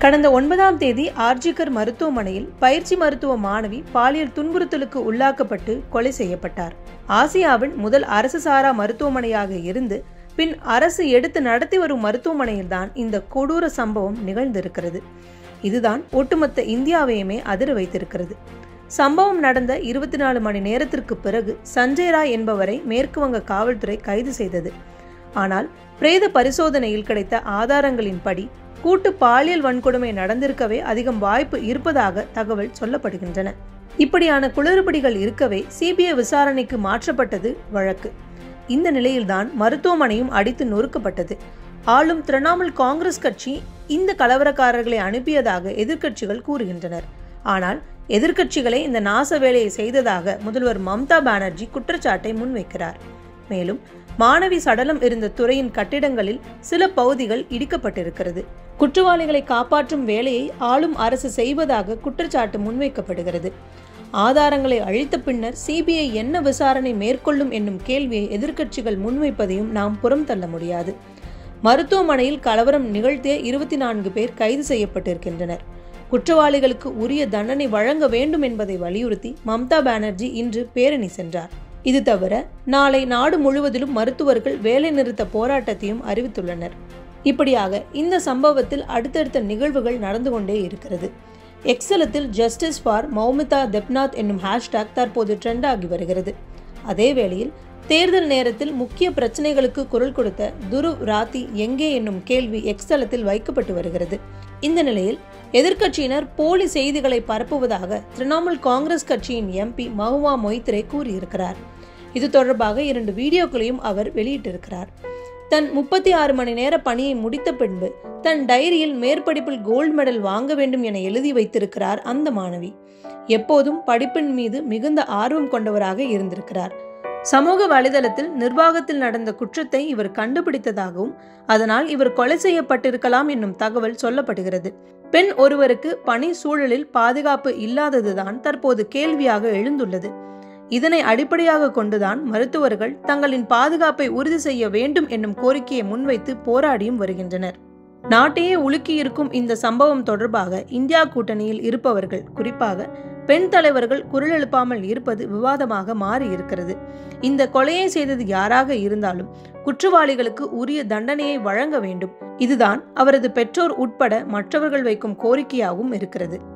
கடந்த ஒன்பதாம் தேதி ஆர்ஜிகர் மருத்துவமனையில் பயிற்சி மருத்துவ மாணவி பாலியல் துன்புறுத்தலுக்கு உள்ளாக்கப்பட்டு கொலை செய்யப்பட்டார் ஆசியாவின் முதல் அரசு சாரா மருத்துவமனையாக இருந்து பின் அரசு எடுத்து நடத்தி வரும் மருத்துவமனையில்தான் இந்த கொடூர சம்பவம் நிகழ்ந்திருக்கிறது இதுதான் ஒட்டுமொத்த இந்தியாவையுமே அதிர வைத்திருக்கிறது சம்பவம் நடந்த இருபத்தி நாலு மணி நேரத்திற்கு பிறகு சஞ்சய் ராய் என்பவரை மேற்கு வங்க காவல்துறை கைது செய்தது ஆனால் பிரேத பரிசோதனையில் கிடைத்த ஆதாரங்களின்படி கூட்டு பாலியல் வன்கொடுமை நடந்திருக்கவே அதிகம் வாய்ப்பு இருப்பதாக தகவல் சொல்லப்படுகின்றன இப்படியான குளறுபடிகள் இருக்கவே சிபிஐ விசாரணைக்கு மாற்றப்பட்டது வழக்கு இந்த நிலையில்தான் மருத்துவமனையும் அடித்து நொறுக்கப்பட்டது ஆளும் திரிணாமுல் காங்கிரஸ் கட்சி இந்த கலவரக்காரர்களை அனுப்பியதாக எதிர்க்கட்சிகள் கூறுகின்றனர் ஆனால் எதிர்க்கட்சிகளே இந்த நாச வேலையை செய்ததாக முதல்வர் மம்தா பானர்ஜி குற்றச்சாட்டை முன்வைக்கிறார் மேலும் மாணவி சடலம் இருந்த துறையின் கட்டிடங்களில் சில பகுதிகள் இடிக்கப்பட்டிருக்கிறது குற்றவாளிகளை காப்பாற்றும் வேலையை ஆளும் அரசு செய்வதாக குற்றச்சாட்டு முன்வைக்கப்படுகிறது ஆதாரங்களை அழித்த பின்னர் சிபிஐ என்ன விசாரணை மேற்கொள்ளும் என்னும் கேள்வியை எதிர்க்கட்சிகள் முன்வைப்பதையும் நாம் புறம் தள்ள முடியாது மருத்துவமனையில் கலவரம் நிகழ்த்திய இருபத்தி நான்கு பேர் கைது செய்யப்பட்டிருக்கின்றனர் குற்றவாளிகளுக்கு உரிய தண்டனை வழங்க வேண்டும் என்பதை வலியுறுத்தி மம்தா பானர்ஜி இன்று பேரணி சென்றார் இது தவிர நாளை நாடு முழுவதிலும் மருத்துவர்கள் வேலைநிறுத்த போராட்டத்தையும் அறிவித்துள்ளனர் இப்படியாக இந்த சம்பவத்தில் அடுத்தடுத்த நிகழ்வுகள் நடந்து கொண்டே இருக்கிறது எக்ஸலத்தில் ஜஸ்டிஸ் ஃபார் மௌமிதா தெப்நாத் என்னும் ஹேஷ்டாக் தற்போது ட்ரெண்ட் ஆகி வருகிறது அதே வேளையில் தேர்தல் நேரத்தில் முக்கிய பிரச்சனைகளுக்கு குரல் கொடுத்த துருவ் ராத்தி எங்கே என்னும் கேள்வி எக்ஸலத்தில் வைக்கப்பட்டு வருகிறது இந்த நிலையில் எதிர்க்கட்சியினர் போலி செய்திகளை பரப்புவதாக திரிணாமுல் காங்கிரஸ் கட்சியின் எம்பி மஹுவா மொய்த்ரே கூறியிருக்கிறார் இது தொடர்பாக இரண்டு வீடியோக்களையும் அவர் வெளியிட்டிருக்கிறார் தன் முப்பத்தி ஆறு மணி நேர பணியை முடித்த பின்பு தன் டைரியில் மேற்படிப்பில் கோல்டு மெடல் வாங்க வேண்டும் என எழுதி வைத்திருக்கிறார் அந்த மாணவி எப்போதும் படிப்பின் மீது மிகுந்த ஆர்வம் கொண்டவராக இருந்திருக்கிறார் சமூக வலைதளத்தில் நிர்வாகத்தில் நடந்த குற்றத்தை இவர் கண்டுபிடித்ததாகவும் அதனால் இவர் கொலை செய்யப்பட்டிருக்கலாம் என்னும் தகவல் சொல்லப்படுகிறது பெண் ஒருவருக்கு பணி சூழலில் பாதுகாப்பு இல்லாததுதான் தற்போது கேள்வியாக எழுந்துள்ளது இதனை அடிப்படையாக கொண்டுதான் மருத்துவர்கள் தங்களின் பாதுகாப்பை உறுதி செய்ய வேண்டும் என்னும் கோரிக்கையை முன்வைத்து போராடியும் வருகின்றனர் நாட்டையே உலுக்கியிருக்கும் இந்த சம்பவம் தொடர்பாக இந்தியா கூட்டணியில் இருப்பவர்கள் குறிப்பாக பெண் தலைவர்கள் குரல் எழுப்பாமல் இருப்பது விவாதமாக மாறி இருக்கிறது இந்த கொலையை செய்தது யாராக இருந்தாலும் குற்றவாளிகளுக்கு உரிய தண்டனையை வழங்க வேண்டும் இதுதான் அவரது பெற்றோர் உட்பட மற்றவர்கள் வைக்கும் கோரிக்கையாகவும் இருக்கிறது